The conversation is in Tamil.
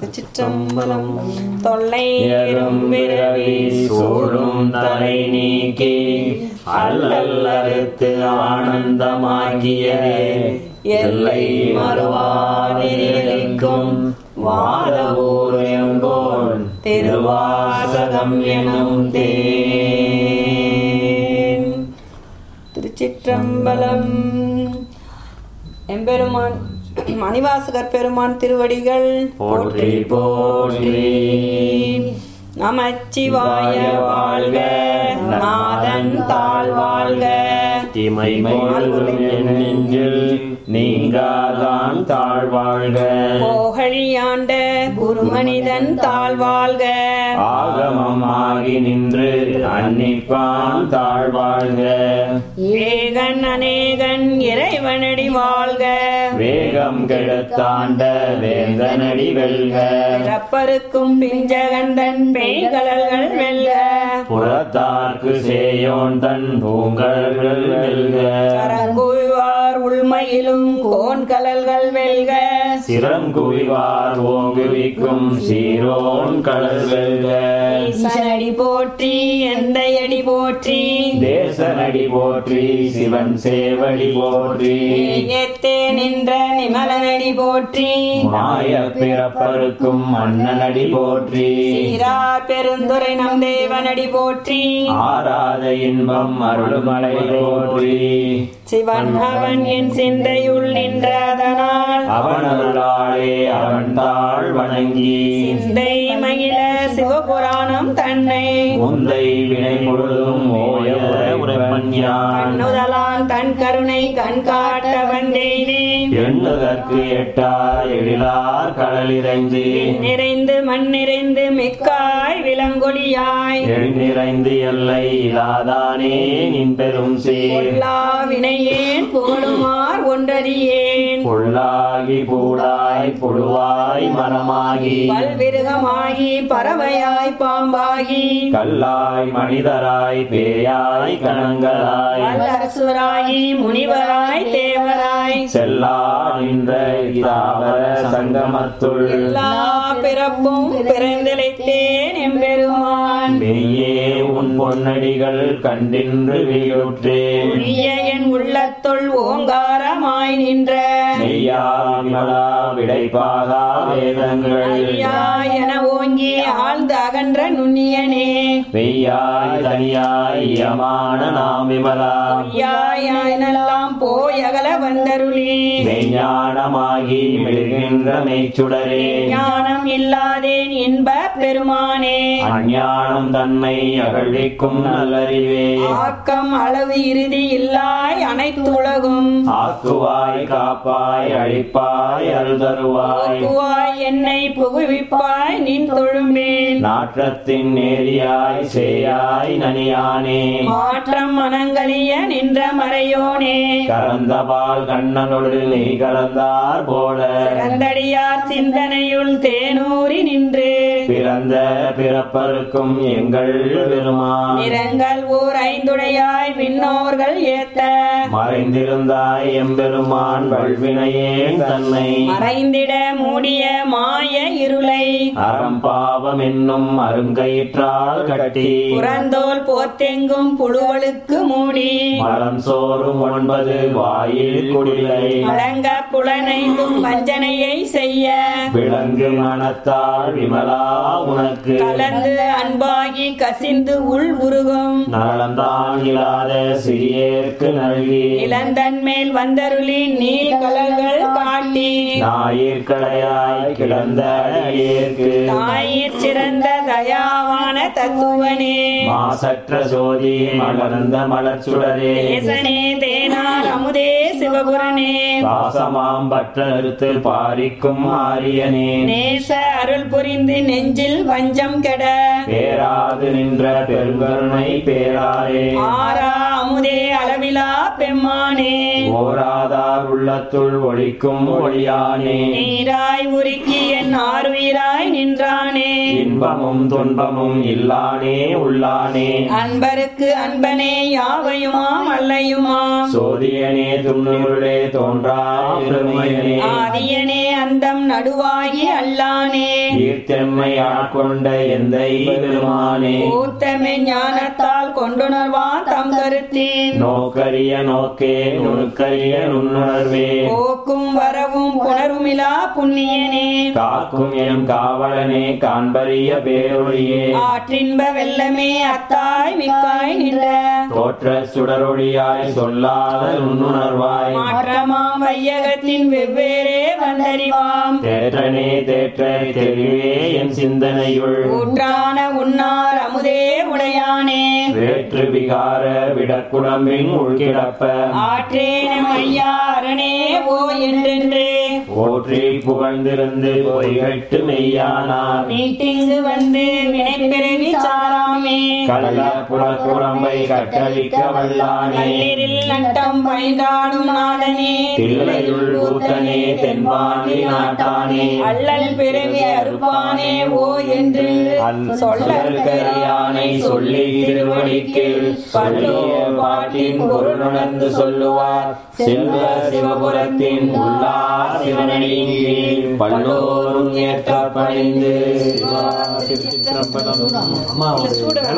சிற்றம்பலம் தொல்லை எறும் பிறவி சூழும் தலை நீக்கி அல்லல் அறுத்து ஆனந்தமாகியதே எல்லை மறுவாதிரிக்கும் வாதவூர் எங்கோன் திருவாசகம் எனும் தேன் திருச்சிற்றம்பலம் எம்பெருமான் மணிவாசகர் பெருமான் திருவடிகள் போற்றி போற்றி நமச்சிவாய வாழ்க நாதன் தாழ் வாழ்க தீமை கொள்ளும் என் நெஞ்சில் நீங்காதான் தாழ்வாழ்க போகழியாண்ட குருமனிதன் தாழ் வாழ்க ஆகமம் ஆகி நின்று அன்னிப்பான் தாழ்வாழ்க ஏகன் அநேகன் இறைவனடி வாழ்க வேகம் கெடுத்தாண்ட வேந்தனடி வெல்க பிறப்பருக்கும் பிஞ்சகந்தன் பேய்கலல்கள் வெல்க புறத்தார்க்கு சேயோன் தன் பூங்கல்கள் வெல்க கரங்குவார் உள்மையிலும் கோன்கலல்கள் வெல்க சிறங்குவிவார் ஓங்குவிக்கும் சீரோன் கடல் வெல்க ஈசனடி போற்றி எந்தையடி போற்றி தேசனடி போற்றி சிவன் சேவடி போற்றி ஏத்தே நின்ற நிமலனடி போற்றி மாய பிறப்பருக்கும் மன்னனடி போற்றி சீரார் பெருந்துரை நம் தேவனடி போற்றி ஆராத இன்பம் அருள்மலை போற்றி சிவன் அவன் என் சிந்தையுள் நின்றதனால் அவன் அருளாளே அவன் தாழ் வணங்கி சிந்தை மகிழ சிவபுராணம் தன்னை முந்தை வினை முழுதும் ஓய உரைப்பன் யான் கண்ணுதலான் தன் கருணை கண் காட்ட வந்தேனே எண்ணுதற்கு எட்டா எழிலார் கடலிறைந்து நிறைந்து மண் நிறைந்து மிக்காய் விலங்கொலியாய் எள் நிறைந்து எல்லை இலாதானே நின் பெரும் சேர் பொல்லா வினையேன் புகழுமார் ஒன்றறியேன் புல்லாகி பூடாய் புழுவாய் மரமாகி பல்விருகமாகி பறவையாய் பாம்பாகி கல்லாய் மனிதராய் பேயாய் கணங்களாய் வல்லரசுராகி முனிவராய் தேவராய் செல்லா நின்ற இதாவர சங்கமத்துள் எல்லா பிறப்பும் பிறந்திழைத்தேன் எம்பெருமான் மெய்யே உன் பொன்னடிகள் கண்டின்று வீழுற்றேன் உரிய என் உள்ளத்துள் ஓங்காரமாய் நின்ற மெய்யா விமலா விடைப்பாகா வேதங்கள் ஐயா என ஓங்கி ஆழ்ந்து அகன்ற நுண்ணியனே மெய்யாய் தனியாய் யமான நாம் விமலா ஐயாய் எல்லாம் போய் அகல வந்தருளி மெய்ஞானமாகி மெழுகின்ற மெய்ச்சுடரே ஞானம் இல்லாதேன் இன்ப பெருமானே அஞ்ஞானம் தன்னை அகழ்விக்கும் நல்லறிவே ஆக்கம் அளவு இறுதி இல்லாய் அனைத்துலகும் ஆக்குவாய் காப்பாய் அழிப்பாய் அருள்தருவாய் போக்குவாய் என்னை புகுவிப்பாய் நின் தொழும்பேன் நாற்றத்தின் நேரியாய் சேயாய் நனியானே மாற்றம் மனங்களிய நின்ற மறையோனே கறந்தபால் கண்ணனொடு நீ கலந்தார் போல கந்தடியார் சிந்தனையுள் தேனூறி நின்று பிறந்த பிறப்பருக்கும் எங்கள் பெருமான் நிறங்கள் ஓர் ஐந்துடையாய் விண்ணோர்கள் ஏத்த மறைந்திருந்தாய் எம்பெருமான் வல்வினையேன் தன்னை மறைந்திட மூடிய மாய இருளை அறம் பாவம் என்னும் அருங்கயிற்றால் கட்டி புறந்தோல் போத்தெங்கும் புழுவலுக்கு மூடி மலம் சோறும் ஒன்பது வாயில் குடிலை அலங்க புலனைந்தும் வஞ்சனையை செய்ய விளங்கு மனத்தால் விமலா உனக்கு கலந்து அன்பாகி கசிந்து உள் உருகும் நலந்தான் இல்லாத சிறியேற்கு நல்கி இளந்தன் மேல் வந்தருளி நீர் கலர்கள் காட்டி ஞாயிற்களையாய் கிடந்த அடியேற்கு தாயிற் சிறந்த தயாவான தத்துவனே மாசற்ற ஜோதி மலர்ந்த மலர்ச்சுடரே தேசனே தேனார் அமுதே சிவபுரனே பாசமாம் பற்ற நிறுத்து பாரிக்கும் ஆரியனே நேச அருள் புரிந்து நெஞ்சில் வஞ்சம் கெட பேராது நின்ற பெருங்கருணை பேராரே ஆரா அமுதே அளவிலா பெம்மானே ஓராதார் உள்ளத்துள் ஒளிக்கும் ஒளியானே நீராய் உருக்கி என் ஆறுயிராய் நின்றானே இன்ப இன்பமும் துன்பமும் இல்லானே உள்ளானே அன்பருக்கு அன்பனே யாவையுமாம் அல்லையுமாம் சோதியனே துண்ணுருளே தோன்றா பெருமையனே ஆதியனே அந்தம் நடுவாகி அல்லானே ஈர்த்தெம்மை ஆட்கொண்ட எந்தை பெருமானே ஊத்தமை ஞானத்தால் கொண்டுணர்வா தம் கருத்தின் நோக்கரிய நோக்கே நுணுக்கரிய நுண்ணுணர்வே போக்கும் வரவும் புணருமிலா புண்ணியனே காக்கும் எம் காவலனே காண்பரிய பேரொழியே ஆற்றின்ப வெள்ளமே அத்தாய் மிக்காய் நின்ற தோற்ற சுடரொழியாய் சொல்லாத நுண்ணுணர்வாய் மாற்றமாம் வையகத்தின் வெவ்வேறே வந்தறிவாம் தேற்றனே தேற்ற தெளிவே என் சிந்தனையுள் ஊற்றான உன்னார் அமுதே உடையானே வேற்று விகார விடக்குடம்பின் உள்கிடப்ப ஆற்றேனம் ஐயா அரணே ஓ என்றென்றே போற்றி புகழ்ந்திருந்து பொய்கட்டு மெய்யானார் நீட்டிங்கு வந்து வினைப்பிறவி சாராமே கள்ள புறக்குடம்பை கட்டளிக்க வல்லானே கல்லீரில் நட்டம் பைந்தாடும் நாதனே தில்லையுள் ஊத்தனே தென்பாண்டி நாட்டானே அல்லல் பிறவி அறுப்பானே ஓ என்று சொல்லற்கரியானை சொல்லி திருவடிக்கு சொல்லிய பாட்டின் பொருளுணர்ந்து சொல்லுவார் செல்வ சிவபுரத்தின் உள்ளா சிவனடியே பல்லோரும் ஏற்ற பணிந்து சிவா திருச்சிற்றம்பலம். அம்மா ஒரு